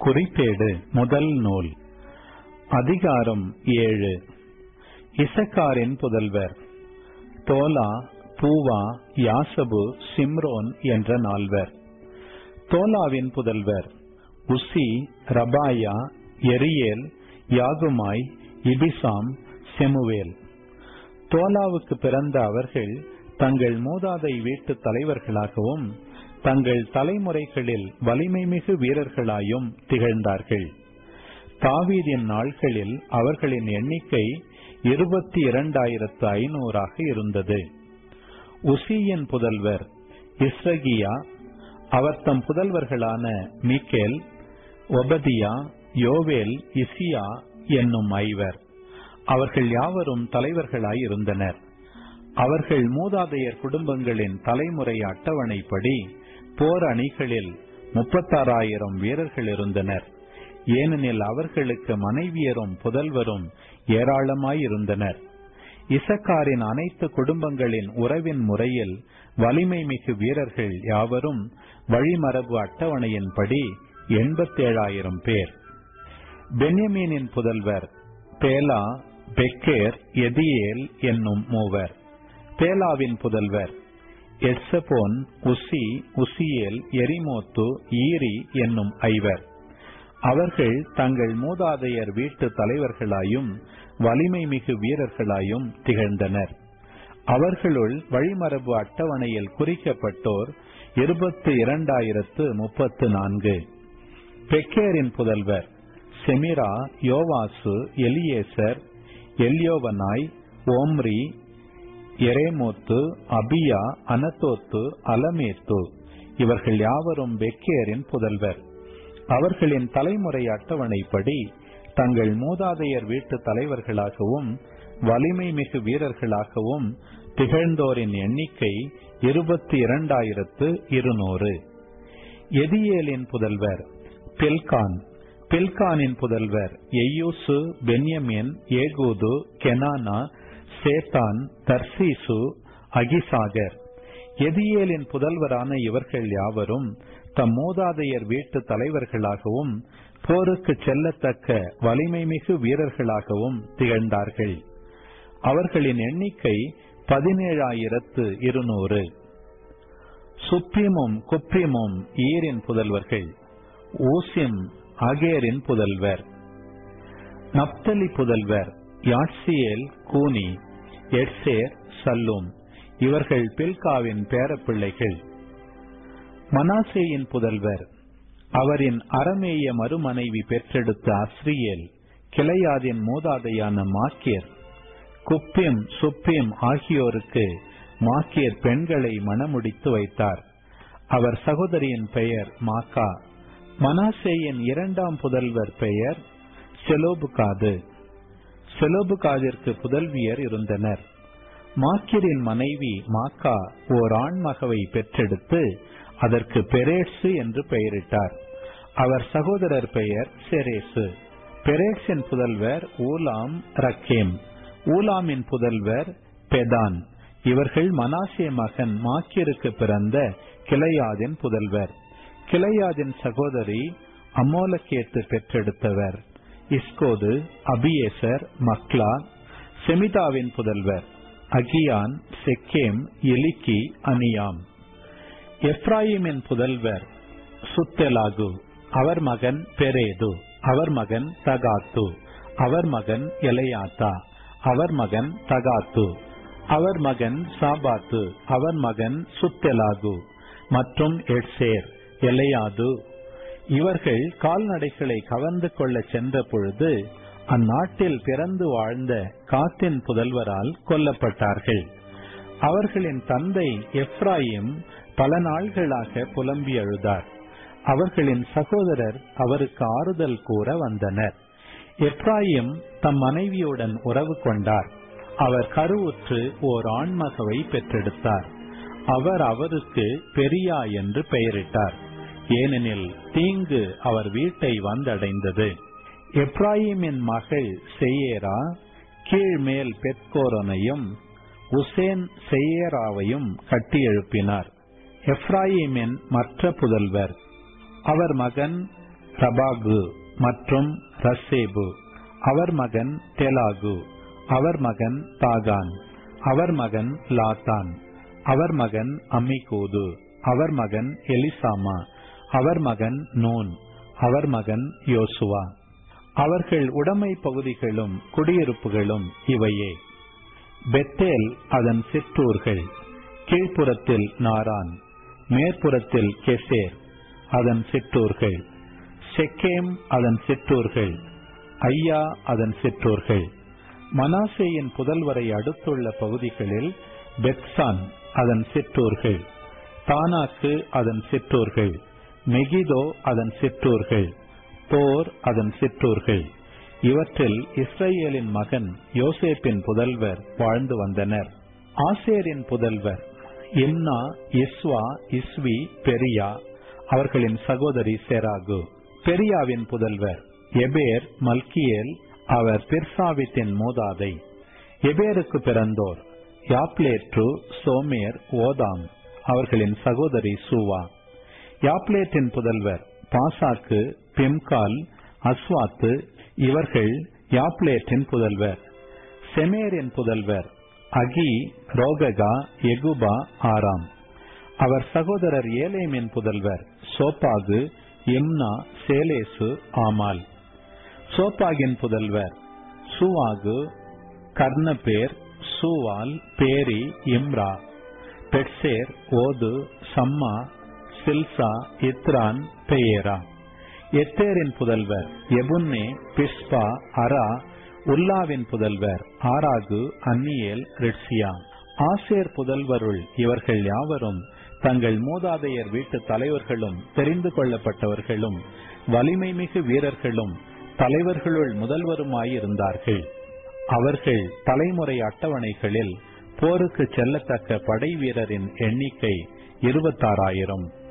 குறிப்பேடு முதல் நூல் அதிகாரம் ஏழு இசக்காரின் புதல்வர் தோலா பூவா யாசபு சிம்ரோன் என்ற நால்வர் தோலாவின் புதல்வர் உசி ரபாயா எரியேல் யாகுமாய் இபிசாம் செமுவேல் தோலாவுக்கு பிறந்த அவர்கள் தங்கள் மூதாதை வீட்டு தலைவர்களாகவும் தங்கள் தலைமுறைகளில் வலிமை மிகு வீரர்களாயும் திகழ்ந்தார்கள் தாவீதின் நாள்களில் அவர்களின் எண்ணிக்கை இருபத்தி இரண்டாயிரத்து ஐநூறாக இருந்தது உசியின் புதல்வர் இஸ்ரகியா அவர் தம் புதல்வர்களான மீக்கேல் ஒபதியா யோவேல் இசியா என்னும் ஐவர் அவர்கள் யாவரும் தலைவர்களாயிருந்தனர் அவர்கள் மூதாதையர் குடும்பங்களின் தலைமுறை அட்டவணைப்படி போர் அணிகளில் முப்பத்தாறாயிரம் வீரர்கள் இருந்தனர் ஏனெனில் அவர்களுக்கு மனைவியரும் புதல்வரும் ஏராளமாயிருந்தனர் இசக்காரின் அனைத்து குடும்பங்களின் உறவின் முறையில் வலிமை மிகு வீரர்கள் யாவரும் வழிமரபு அட்டவணையின்படி எண்பத்தேழாயிரம் பேர் பென்யமீனின் புதல்வர் பேலா பெக்கேர் எதியேல் என்னும் மூவர் பேலாவின் புதல்வர் எஸ்ஸபோன் உசி உசியேல் எரிமோத்து ஈரி என்னும் ஐவர் அவர்கள் தங்கள் மூதாதையர் வீட்டு தலைவர்களாயும் வலிமை மிகு வீரர்களாயும் திகழ்ந்தனர் அவர்களுள் வழிமரபு அட்டவணையில் குறிக்கப்பட்டோர் இருபத்து இரண்டாயிரத்து முப்பத்து நான்கு பெக்கேரின் புதல்வர் செமிரா யோவாசு எலியேசர் எல்யோவனாய் ஓம்ரி எரேமோத்து அபியா அனதோத்து அலமேத்து இவர்கள் யாவரும் பெக்கேரின் புதல்வர் அவர்களின் தலைமுறை அட்டவணைப்படி தங்கள் மூதாதையர் வீட்டு தலைவர்களாகவும் வலிமை மிகு வீரர்களாகவும் திகழ்ந்தோரின் எண்ணிக்கை இருபத்தி இரண்டாயிரத்து இருநூறு எதியேலின் புதல்வர் பில்கான் பில்கானின் புதல்வர் எய்யூசு பென்யமின் ஏகூது கெனானா சேத்தான் தர்சீசு அகிசாகர் எதியேலின் புதல்வரான இவர்கள் யாவரும் தம் மூதாதையர் வீட்டு தலைவர்களாகவும் போருக்கு செல்லத்தக்க வலிமை மிகு வீரர்களாகவும் திகழ்ந்தார்கள் அவர்களின் எண்ணிக்கை பதினேழாயிரத்து இருநூறு சுப்பிமும் குப்பிமும் ஈரின் புதல்வர்கள் ஊசிம் அகேரின் புதல்வர் நப்தலி புதல்வர் யாட்சியேல் கூனி எட்சேர் சல்லூம் இவர்கள் பில்காவின் பேரப்பிள்ளைகள் மனாசேயின் புதல்வர் அவரின் அறமேய மறுமனைவி பெற்றெடுத்த அஸ்ரியேல் கிளையாதின் மூதாதையான மாக்கியர் குப்பிம் சுப்பிம் ஆகியோருக்கு மாக்கியர் பெண்களை மணமுடித்து வைத்தார் அவர் சகோதரியின் பெயர் மாக்கா மனாசேயின் இரண்டாம் புதல்வர் பெயர் செலோபுகாது செலோபுகாதிற்கு புதல்வியர் இருந்தனர் மாக்கியரின் மனைவி மாக்கா ஓர் ஆண்மகவை பெற்றெடுத்து அதற்கு பெரேசு என்று பெயரிட்டார் அவர் சகோதரர் பெயர் செரேசு பெரேசின் புதல்வர் ஊலாம் ரக்கேம் ஊலாமின் புதல்வர் பெதான் இவர்கள் மனாசே மகன் மாக்கியருக்கு பிறந்த கிளையாதின் புதல்வர் கிளையாதின் சகோதரி அமோலக்கேத்து பெற்றெடுத்தவர் இஸ்கோது அபியேசர் மக்லா செமிதாவின் புதல்வர் அகியான் செக்கேம் எலிக்கி அனியாம் எப்ராயிமின் புதல்வர் சுத்தெலாகு அவர் மகன் பெரேது அவர் மகன் தகாத்து அவர் மகன் எலையாத்தா அவர் மகன் தகாத்து அவர் மகன் சாபாத்து அவர் மகன் சுத்தெலாகு மற்றும் எட்சேர் எலையாது இவர்கள் கால்நடைகளை கவர்ந்து கொள்ள சென்ற பொழுது அந்நாட்டில் பிறந்து வாழ்ந்த காத்தின் புதல்வரால் கொல்லப்பட்டார்கள் அவர்களின் தந்தை எப்ராயிம் பல நாள்களாக புலம்பி அழுதார் அவர்களின் சகோதரர் அவருக்கு ஆறுதல் கூற வந்தனர் எப்ராயிம் தம் மனைவியுடன் உறவு கொண்டார் அவர் கருவுற்று ஓர் ஆண்மகவை பெற்றெடுத்தார் அவர் அவருக்கு பெரியா என்று பெயரிட்டார் ஏனெனில் தீங்கு அவர் வீட்டை வந்தடைந்தது எப்ராயிமின் மகள் செய்யேரா கீழ்மேல் பெத்கோரனையும் உசேன் செய்யேராவையும் கட்டி எழுப்பினார் எப்ராயிமின் மற்ற புதல்வர் அவர் மகன் ரபாகு மற்றும் ரசேபு அவர் மகன் தெலாகு அவர் மகன் தாகான் அவர் மகன் லாத்தான் அவர் மகன் அம்மிகூது அவர் மகன் எலிசாமா அவர் மகன் நூன் அவர் மகன் யோசுவா அவர்கள் உடைமை பகுதிகளும் குடியிருப்புகளும் இவையே பெத்தேல் அதன் சிற்றூர்கள் கீழ்ப்புறத்தில் நாரான் மேற்புறத்தில் கெசேர் அதன் சிற்றூர்கள் செக்கேம் அதன் சிற்றூர்கள் ஐயா அதன் சிற்றூர்கள் மனாசேயின் புதல்வரை அடுத்துள்ள பகுதிகளில் பெத்சான் அதன் சிற்றூர்கள் தானாக்கு அதன் சிற்றூர்கள் மெகிதோ அதன் சிற்றூர்கள் போர் அதன் சிற்றூர்கள் இவற்றில் இஸ்ரேலின் மகன் யோசேப்பின் புதல்வர் வாழ்ந்து வந்தனர் ஆசேரின் புதல்வர் இம்னா இஸ்வா இஸ்வி பெரியா அவர்களின் சகோதரி செராகு பெரியாவின் புதல்வர் எபேர் மல்கியேல் அவர் பிர்சாவித்தின் மூதாதை எபேருக்கு பிறந்தோர் யாப்லேற்று சோமேர் ஓதாம் அவர்களின் சகோதரி சூவா யாப்லேட்டின் புதல்வர் பாசாக்கு பிம்கால் அஸ்வாத்து இவர்கள் யாப்லேட்டின் புதல்வர் செமேரின் புதல்வர் அகி ரோககா எகுபா ஆராம் அவர் சகோதரர் ஏலேமின் புதல்வர் சோப்பாகு இம்னா சேலேசு ஆமால் சோப்பாகின் புதல்வர் சுவாகு கர்ணபேர் சூவால் பேரி இம்ரா பெட்சேர் ஓது சம்மா சில்சா இத்ரான் பெயேரா எத்தேரின் புதல்வர் எபுன்னே பிஸ்பா அரா உல்லாவின் புதல்வர் ஆராகு அன்னியேல் ரிட்சியா ஆசேர் புதல்வருள் இவர்கள் யாவரும் தங்கள் மூதாதையர் வீட்டு தலைவர்களும் தெரிந்து கொள்ளப்பட்டவர்களும் வலிமை மிகு வீரர்களும் தலைவர்களுள் முதல்வருமாயிருந்தார்கள் அவர்கள் தலைமுறை அட்டவணைகளில் போருக்கு செல்லத்தக்க படை வீரரின் எண்ணிக்கை இருபத்தாறாயிரம்